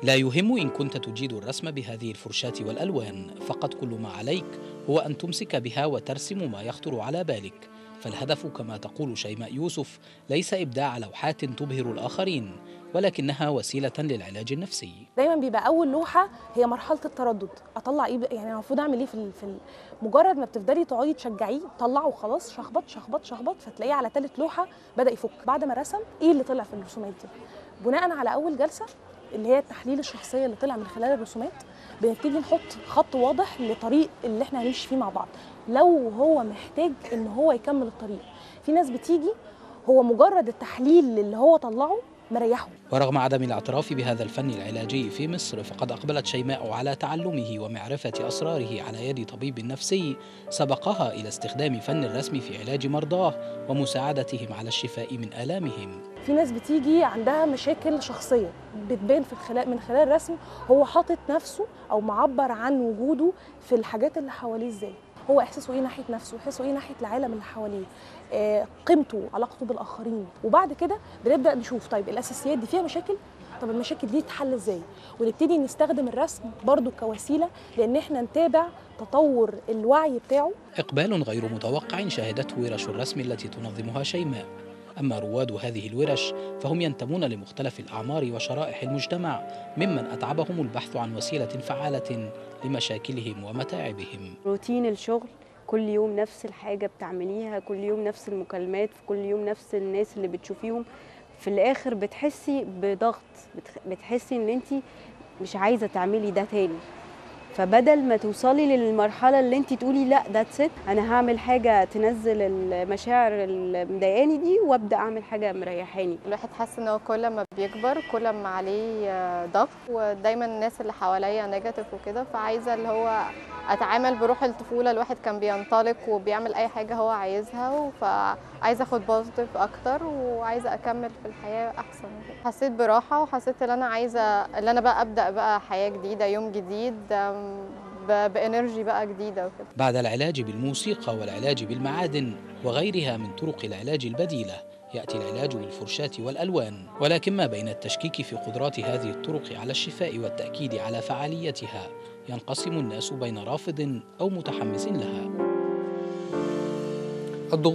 لا يهم إن كنت تجيد الرسم بهذه الفرشاة والألوان فقط كل ما عليك هو أن تمسك بها وترسم ما يخطر على بالك فالهدف كما تقول شيماء يوسف ليس إبداع لوحات تبهر الآخرين ولكنها وسيلة للعلاج النفسي دايما بيبقى اول لوحه هي مرحله التردد اطلع ايه بقى- يعني المفروض اعمل ايه في ال- في ال- مجرد ما بتفضلي تقعدي تشجعيه طلعه خلاص شخبط شخبط شخبط فتلاقيه على ثالث لوحه بدا يفك بعد ما رسم ايه اللي طلع في الرسومات دي بناء على اول جلسه اللي هي التحليل الشخصيه اللي طلع من خلال الرسومات بنبتدي نحط خط واضح لطريق اللي احنا هنمشي فيه مع بعض لو هو محتاج ان هو يكمل الطريق في ناس بتيجي هو مجرد التحليل اللي هو طلعه مريحه ورغم عدم الاعتراف بهذا الفن العلاجي في مصر فقد أقبلت شيماء على تعلمه ومعرفة أسراره على يد طبيب نفسي سبقها إلى استخدام فن الرسم في علاج مرضاه ومساعدتهم على الشفاء من آلامهم في ناس بتيجي عندها مشاكل شخصيه بتبان في خلال من خلال الرسم هو حاطط نفسه او معبر عن وجوده في الحاجات اللي حواليه ازاي هو احساسه ايه ناحيه نفسه احساسه ايه ناحيه العالم اللي حواليه آه، قيمته علاقته بالاخرين وبعد كده بنبدا نشوف طيب الاساسيات دي فيها مشاكل طب المشاكل دي تتحل ازاي ونبتدي نستخدم الرسم برضو كوسيله لان احنا نتابع تطور الوعي بتاعه إقبال غير متوقع شهدته ورش الرسم التي تنظمها شيماء أما رواد هذه الورش فهم ينتمون لمختلف الأعمار وشرائح المجتمع ممن أتعبهم البحث عن وسيلة فعالة لمشاكلهم ومتاعبهم روتين الشغل كل يوم نفس الحاجة بتعمليها كل يوم نفس المكالمات في كل يوم نفس الناس اللي بتشوفيهم في الآخر بتحسي بضغط بتخ- بتحسي ان انت مش عايزة تعملي ده تاني فبدل ما توصلي للمرحلة اللي انت تقولي لا ذاتس ات انا هعمل حاجة تنزل المشاعر اللي مضايقاني دي وابدا اعمل حاجة مريحاني الواحد حاسس ان هو كل ما بيكبر كل ما عليه آه، ضغط ودايما الناس اللي حواليا نيجاتيف وكده فعايزه اللي هو اتعامل بروح الطفوله الواحد كان بينطلق وبيعمل اي حاجه هو عايزها فعايزه اخد بوزيتيف اكتر وعايزه اكمل في الحياه احسن حسيت براحه وحسيت ان انا عايزه ان انا بقى ابدا بقى حياه جديده يوم جديد آم، ب- بانرجي بقى جديده وكده بعد العلاج بالموسيقى والعلاج بالمعادن وغيرها من طرق العلاج البديلة يأتي العلاج بالفرشاة والألوان ولكن ما بين التشكيك في قدرات هذه الطرق على الشفاء والتأكيد على فعاليتها ينقسم الناس بين رافض أو متحمس لها